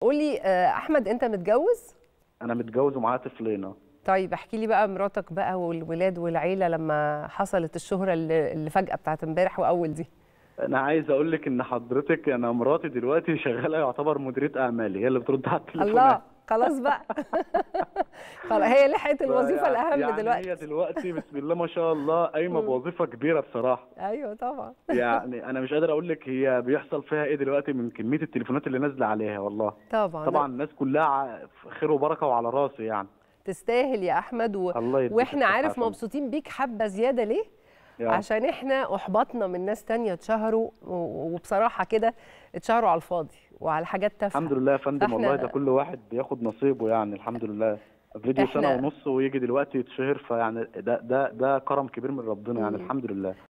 قولي آه، احمد انت متجوز انا متجوز ومعايا طفلين أهو. طيب احكي لي بقى مراتك بقى والولاد والعيله لما حصلت الشهره اللي, اللي فجاه بتاعت امبارح واول دي انا عايز اقول لك ان حضرتك انا مراتي دلوقتي شغاله يعتبر مديريه اعمالي هي اللي بترد على التليفون الله خلاص بقى خلاص هي لحقت الوظيفه الاهم يعني دلوقتي هي دلوقتي بسم الله ما شاء الله قايمه بوظيفه كبيره بصراحه ايوه طبعا يعني انا مش قادر اقول لك هي بيحصل فيها ايه دلوقتي من كميه التليفونات اللي نازله عليها والله طبعا طبعا الناس كلها ع- خير وبركه وعلى راسي يعني تستاهل يا احمد و... الله يديك واحنا الصحة عارف يا فندم. مبسوطين بيك حبه زياده ليه يعني عشان احنا احبطنا من ناس تانية اتشهروا و- وبصراحه كده اتشهروا على الفاضي وعلى حاجات تافهه الحمد لله يا فندم فإحنا- والله ده كل واحد بياخد نصيبه يعني الحمد لله فيديو إحنا- سنه ونص ويجي دلوقتي يتشهر فيعني ده ده ده كرم كبير من ربنا يعني مم. الحمد لله